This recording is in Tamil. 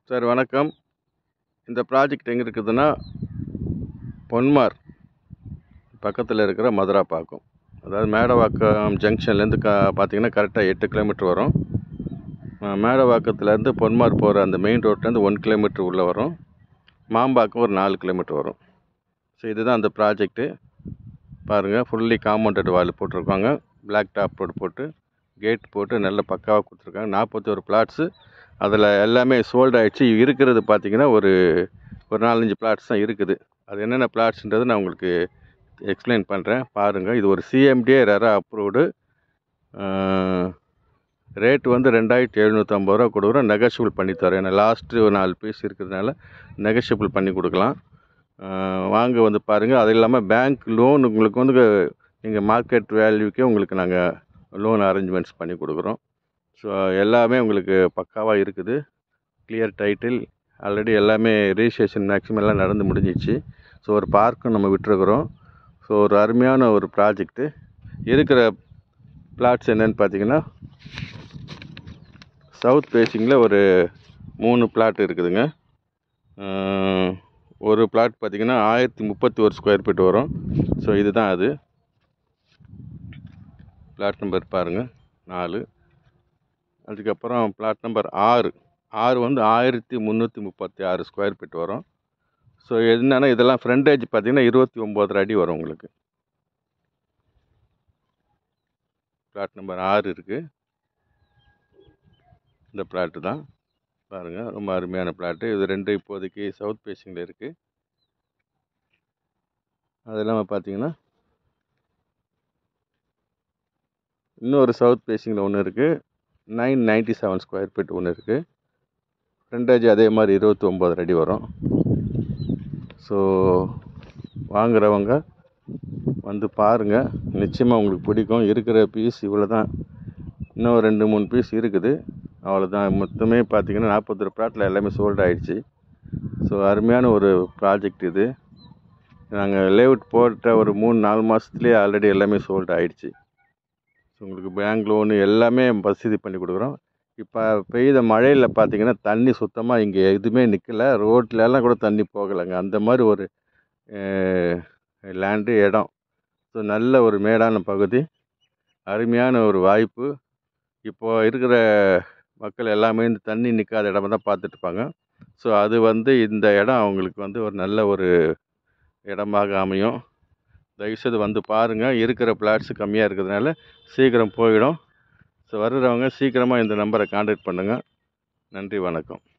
சார் வணக்கம் இந்த ப்ராஜெக்ட் எங்கே இருக்குதுன்னா பொன்மார் பக்கத்தில் இருக்கிற மதுராப்பாக்கம் அதாவது மேடவாக்கம் ஜங்ஷன்லேருந்து க பார்த்தீங்கன்னா கரெக்டாக எட்டு கிலோமீட்டர் வரும் அஹ் மேடவாக்கத்துலேருந்து பொன்மார் போகிற அந்த மெயின் ரோட்லேருந்து ஒன் கிலோமீட்டர் உள்ளே வரும் மாம்பாக்கம் ஒரு நாலு கிலோமீட்டர் வரும் ஸோ இதுதான் அந்த ப்ராஜெக்ட்டு பாருங்கள் ஃபுல்லி காம்பவுண்டட் வால் போட்டிருக்காங்க பிளாக் டாப் ரோடு போட்டு கேட் போட்டு நல்ல பக்காவாக கொடுத்துருக்காங்க நாற்பத்தோரு பிளாட்ஸு அதில் எல்லாமே சோல்ட் ஆகிடுச்சு இருக்கிறது பார்த்தீங்கன்னா ஒரு ஒரு நாலஞ்சு பிளாட்ஸ் தான் இருக்குது அது என்னென்ன பிளாட்ஸ்ன்றது நான் உங்களுக்கு எக்ஸ்பிளைன் பண்ணுறேன் பாருங்கள் இது ஒரு சிஎம்டிஏ ரெரா அப்ரூவ்டு ரேட் வந்து ரெண்டாயிரத்தி எழுநூற்றம்பது ரூபா கொடுக்குறோம் நெகஷியபிள் பண்ணி தரோம் ஏன்னா லாஸ்ட்டு ஒரு நாலு பீஸ் இருக்கிறதுனால நெகஷியபிள் பண்ணி கொடுக்கலாம் அஹ் வாங்க வந்து பாருங்கள் அது இல்லாமல் பேங்க் லோன் உங்களுக்கு வந்து நீங்கள் மார்க்கெட் வேல்யூக்கே உங்களுக்கு நாங்கள் லோன் அரேஞ்ச்மெண்ட்ஸ் பண்ணி கொடுக்குறோம் ஸோ எல்லாமே உங்களுக்கு பக்காவாக இருக்குது கிளியர் டைட்டில் ஆல்ரெடி எல்லாமே ரிஜிஸ்ட்ரேஷன் மேக்ஸிமம் எல்லாம் நடந்து முடிஞ்சிச்சு ஸோ ஒரு பார்க்கும் நம்ம விட்டுருக்குறோம் ஸோ ஒரு அருமையான ஒரு ப்ராஜெக்ட்டு இருக்கிற பிளாட்ஸ் என்னன்னு பார்த்தீங்கன்னா சவுத் ஃபேஸிங்கில் ஒரு மூணு பிளாட் இருக்குதுங்க அஹ் ஒரு பிளாட் பார்த்தீங்கன்னா ஆயிரத்தி முப்பத்தி ஒரு ஸ்கொயர் ஃபீட் வரும் ஸோ இதுதான் அது பிளாட் நம்பர் பாருங்கள் நாலு அதுக்கப்புறம் பிளாட் நம்பர் ஆறு ஆறு வந்து ஆயிரத்தி முந்நூற்றி முப்பத்தி ஆறு ஸ்கொயர் ஃபீட் வரும் ஸோ என்னென்னா இதெல்லாம் ஃப்ரண்டேஜ் பார்த்தீங்கன்னா இருபத்தி ஒம்போதரை அடி வரும் உங்களுக்கு பிளாட் நம்பர் ஆறு இருக்குது இந்த பிளாட்டு தான் பாருங்கள் ரொம்ப அருமையான பிளாட்டு இது ரெண்டு இப்போதைக்கு சவுத் ஃபேஸிங்கில் இருக்குது அது இல்லாமல் பார்த்தீங்கன்னா இன்னொரு சவுத் ஃபேஸிங்கில் ஒன்று இருக்குது nine ninety seven square feet ஒன்று இருக்குது ஃப்ரண்டேஜ் அதே மாதிரி இருபத்தி ஒம்பது அடி வரும் ஸோ வாங்குறவங்க வந்து பாருங்கள் நிச்சயமாக உங்களுக்கு பிடிக்கும் இருக்கிற பீஸ் இவ்வளோ தான் இன்னும் ரெண்டு மூணு பீஸ் இருக்குது அவ்வளோதான் மொத்தமே பார்த்தீங்கன்னா நாற்பத்தொரு பிளாட்டில் எல்லாமே சோல்ட் ஆயிடுச்சு ஸோ அருமையான ஒரு ப்ராஜெக்ட் இது நாங்கள் லேஅவுட் போட்ட ஒரு மூணு நாலு மாதத்துலேயே ஆல்ரெடி எல்லாமே சோல்ட் ஆயிடுச்சு ஸோ உங்களுக்கு பேங்க் லோனு எல்லாமே வசதி பண்ணி கொடுக்குறோம் இப்போ பெய்த மழையில் பார்த்தீங்கன்னா தண்ணி சுத்தமாக இங்கே எதுவுமே நிற்கல ரோட்லலாம் கூட தண்ணி போகலைங்க அந்த மாதிரி ஒரு லேண்டு இடம் ஸோ நல்ல ஒரு மேடான பகுதி அருமையான ஒரு வாய்ப்பு இப்போது இருக்கிற மக்கள் எல்லாமே இந்த தண்ணி நிற்காத இடமா தான் பார்த்துட்ருப்பாங்க ஸோ அது வந்து இந்த இடம் அவங்களுக்கு வந்து ஒரு நல்ல ஒரு இடமாக அமையும் தயவுசெய்து வந்து பாருங்கள் இருக்கிற பிளாட்ஸு கம்மியாக இருக்கிறதுனால சீக்கிரம் போயிடும் ஸோ வர்றவங்க சீக்கிரமாக இந்த நம்பரை காண்டாக்ட் பண்ணுங்கள் நன்றி வணக்கம்